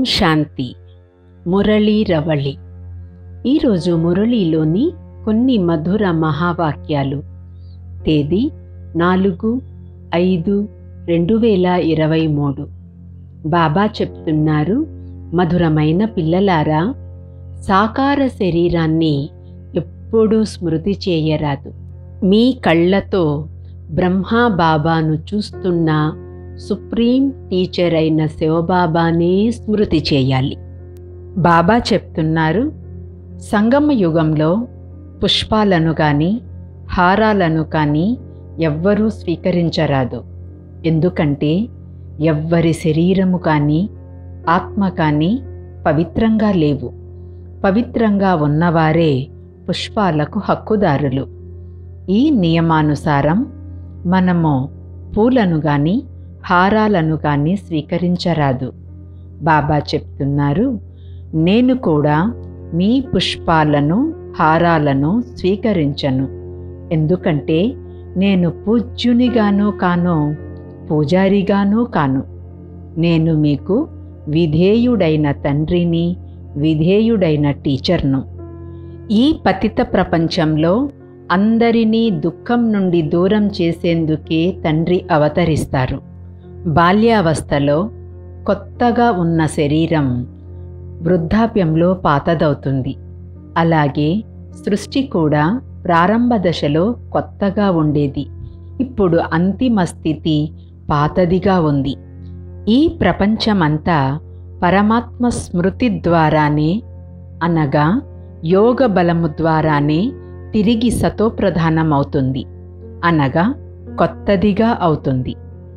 శాంతి మురళీ రవళి ఈరోజు మురళీలోని కొన్ని మధుర మహావాక్యాలు తేదీ నాలుగు ఐదు రెండు వేల ఇరవై మూడు బాబా చెప్తున్నారు మధురమైన పిల్లలారా సాకార శరీరాన్ని ఎప్పుడూ స్మృతి చేయరాదు మీ కళ్ళతో బ్రహ్మా బాబాను చూస్తున్న సుప్రీం టీచర్ అయిన శివబాబానే స్మృతి చేయాలి బాబా చెప్తున్నారు సంగమ యుగంలో పుష్పాలను కానీ హారాలను కానీ ఎవ్వరూ స్వీకరించరాదు ఎందుకంటే ఎవ్వరి శరీరము కానీ ఆత్మ కానీ పవిత్రంగా లేవు పవిత్రంగా ఉన్నవారే పుష్పాలకు హక్కుదారులు ఈ నియమానుసారం మనము పూలను కానీ హారాలను కానీ స్వీకరించరాదు బాబా చెప్తున్నారు నేను కూడా మీ పుష్పాలను హారాలను స్వీకరించను ఎందుకంటే నేను పూజ్యునిగాను కాను పూజారిగాను కాను నేను మీకు విధేయుడైన తండ్రిని విధేయుడైన టీచర్ను ఈ పతిత ప్రపంచంలో అందరినీ దుఃఖం నుండి దూరం చేసేందుకే తండ్రి అవతరిస్తారు బాల్యావస్థలో కొత్తగా ఉన్న శరీరం వృద్ధాప్యంలో పాతదవుతుంది అలాగే సృష్టి కూడా ప్రారంభ దశలో కొత్తగా ఉండేది ఇప్పుడు అంతిమ స్థితి పాతదిగా ఉంది ఈ ప్రపంచమంతా పరమాత్మ స్మృతి ద్వారానే అనగా యోగ బలము ద్వారానే తిరిగి సతోప్రధానమవుతుంది అనగా కొత్తదిగా అవుతుంది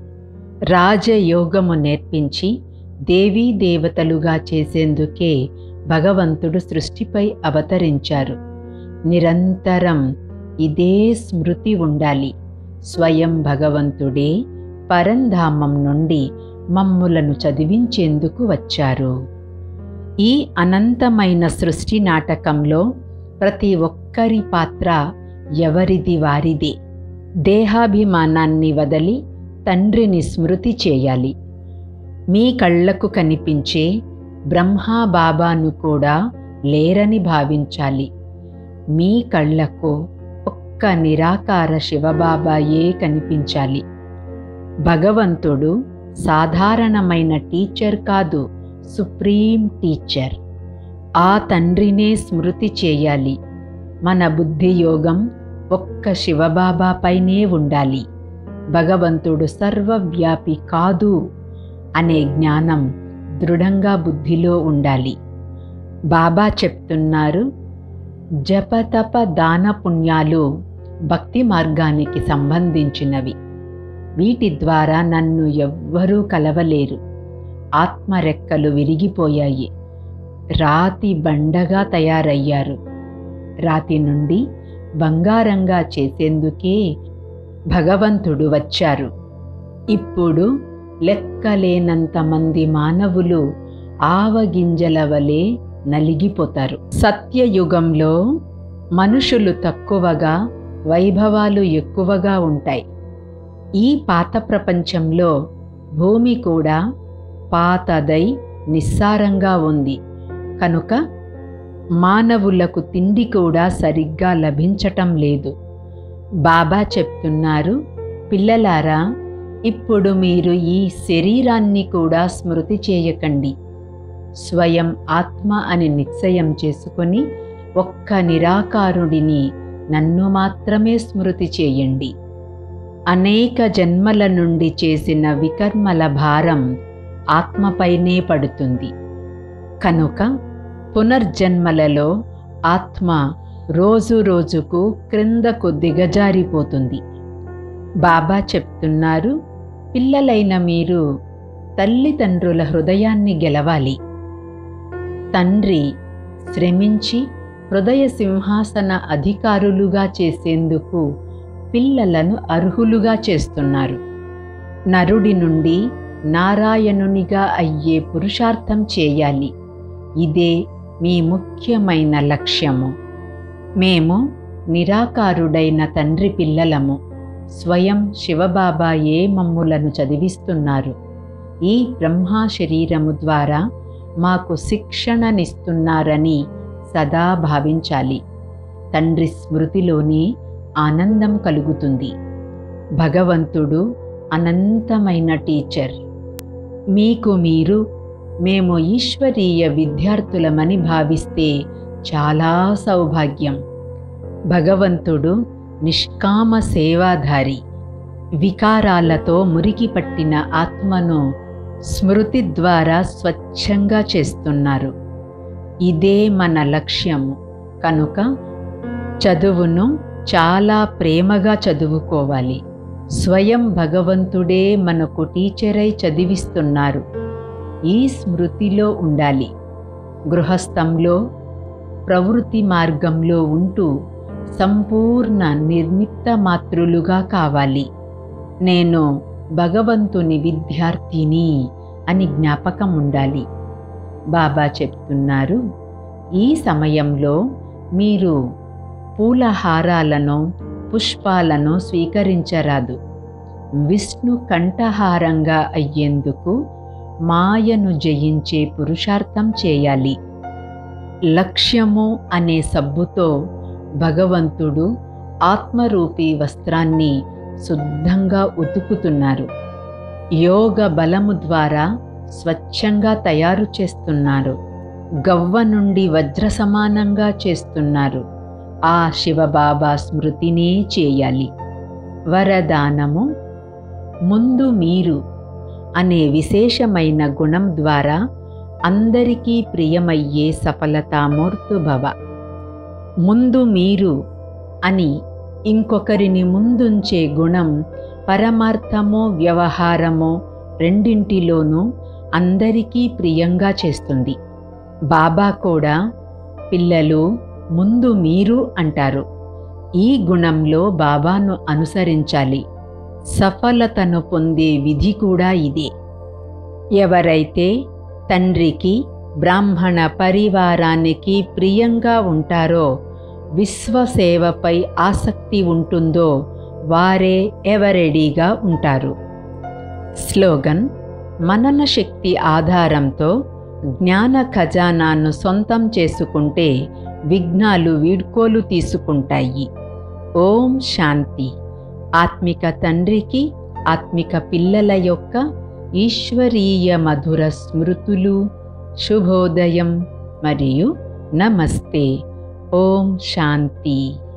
రాజయోగము నేర్పించి దేవీ దేవతలుగా చేసేందుకే భగవంతుడు సృష్టిపై అవతరించారు నిరంతరం ఇదే స్మృతి ఉండాలి స్వయం భగవంతుడే పరంధామం నుండి మమ్ములను చదివించేందుకు వచ్చారు ఈ అనంతమైన సృష్టి నాటకంలో ప్రతి ఒక్కరి పాత్ర ఎవరిది వారిదే దేహాభిమానాన్ని వదలి తండ్రిని స్మృతి చేయాలి మీ కళ్ళకు కనిపించే బ్రహ్మా బాబాను కూడా లేరని భావించాలి మీ కళ్ళకు ఒక్క నిరాకార శివబాబాయే కనిపించాలి భగవంతుడు సాధారణమైన టీచర్ కాదు సుప్రీం టీచర్ ఆ తండ్రినే స్మృతి చేయాలి మన బుద్ధి యోగం ఒక్క శివబాబాపైనే ఉండాలి భగవంతుడు సర్వవ్యాపి కాదు అనే జ్ఞానం దృఢంగా బుద్ధిలో ఉండాలి బాబా చెప్తున్నారు జపతప దాన పుణ్యాలు భక్తి మార్గానికి సంబంధించినవి వీటి ద్వారా నన్ను ఎవ్వరూ కలవలేరు ఆత్మరెక్కలు విరిగిపోయాయి రాతి బండగా తయారయ్యారు రాతి నుండి బంగారంగా చేసేందుకే భగవంతుడు వచ్చారు ఇప్పుడు లెక్కలేనంత మంది మానవులు ఆవగింజల వలె నలిగిపోతారు సత్యయుగంలో మనుషులు తక్కువగా వైభవాలు ఎక్కువగా ఉంటాయి ఈ పాత ప్రపంచంలో భూమి కూడా పాతదై నిస్సారంగా ఉంది కనుక మానవులకు తిండి కూడా సరిగ్గా లభించటం లేదు బాబా చెప్తున్నారు పిల్లలారా ఇప్పుడు మీరు ఈ శరీరాన్ని కూడా స్మృతి చేయకండి స్వయం ఆత్మ అని నిశ్చయం చేసుకొని ఒక్క నిరాకారుడిని నన్ను మాత్రమే స్మృతి చేయండి అనేక జన్మల నుండి చేసిన వికర్మల భారం ఆత్మపైనే పడుతుంది కనుక పునర్జన్మలలో ఆత్మ రోజు రోజుకు క్రిందకు దిగజారిపోతుంది బాబా చెప్తున్నారు పిల్లలైన మీరు తల్లిదండ్రుల హృదయాన్ని గెలవాలి తండ్రి శ్రమించి హృదయ సింహాసన అధికారులుగా చేసేందుకు పిల్లలను అర్హులుగా చేస్తున్నారు నరుడి నుండి నారాయణునిగా అయ్యే పురుషార్థం చేయాలి ఇదే మీ ముఖ్యమైన లక్ష్యము మేము నిరాకారుడైన తండ్రి పిల్లలము స్వయం శివబాబాయే మమ్ములను చదివిస్తున్నారు ఈ బ్రహ్మా శరీరము ద్వారా మాకు శిక్షణనిస్తున్నారని సదా భావించాలి తండ్రి స్మృతిలోనే ఆనందం కలుగుతుంది భగవంతుడు అనంతమైన టీచర్ మీకు మీరు మేము ఈశ్వరీయ విద్యార్థులమని భావిస్తే చాలా సౌభాగ్యం భగవంతుడు నిష్కామ సేవాధారి వికారాలతో మురికి పట్టిన ఆత్మను స్మృతి ద్వారా స్వచ్ఛంగా చేస్తున్నారు ఇదే మన లక్ష్యం కనుక చదువును చాలా ప్రేమగా చదువుకోవాలి స్వయం భగవంతుడే మనకు టీచరై చదివిస్తున్నారు ఈ స్మృతిలో ఉండాలి గృహస్థంలో ప్రవృత్తి మార్గంలో ఉంటూ సంపూర్ణ నిర్మిత్త మాతృలుగా కావాలి నేను భగవంతుని విద్యార్థిని అని జ్ఞాపకం ఉండాలి బాబా చెప్తున్నారు ఈ సమయంలో మీరు పూలహారాలను పుష్పాలను స్వీకరించరాదు విష్ణు కంఠహారంగా అయ్యేందుకు మాయను జయించే పురుషార్థం చేయాలి లక్ష్యము అనే సబ్బుతో భగవంతుడు ఆత్మరూపీ వస్త్రాన్ని శుద్ధంగా ఉతుకుతున్నారు యోగ బలము ద్వారా స్వచ్ఛంగా తయారు చేస్తున్నారు గవ్వ నుండి వజ్ర సమానంగా చేస్తున్నారు ఆ శివబాబా స్మృతినే చేయాలి వరదానము ముందు మీరు అనే విశేషమైన గుణం ద్వారా అందరికీ ప్రియమయ్యే సఫలతామూర్తుభవ ముందు మీరు అని ఇంకొకరిని ముందుంచే గుణం పరమార్థమో వ్యవహారమో రెండింటిలోనూ అందరికీ ప్రియంగా చేస్తుంది బాబా కూడా పిల్లలు ముందు మీరు అంటారు ఈ గుణంలో బాబాను అనుసరించాలి సఫలతను పొందే విధి కూడా ఇదే ఎవరైతే తండ్రికి బ్రాహ్మణ పరివారానికి ప్రియంగా ఉంటారో విశ్వసేవపై ఆసక్తి ఉంటుందో వారే ఎవరెడీగా ఉంటారు స్లోగన్ మనన శక్తి ఆధారంతో జ్ఞాన ఖజానాను సొంతం చేసుకుంటే విఘ్నాలు వీడ్కోలు తీసుకుంటాయి ఓం శాంతి ఆత్మిక తండ్రికి ఆత్మిక పిల్లల యొక్క ఈశ్వరీయ మధుర స్మృతులు శుభోదయం మరియు నమస్తే ఓం శాంతి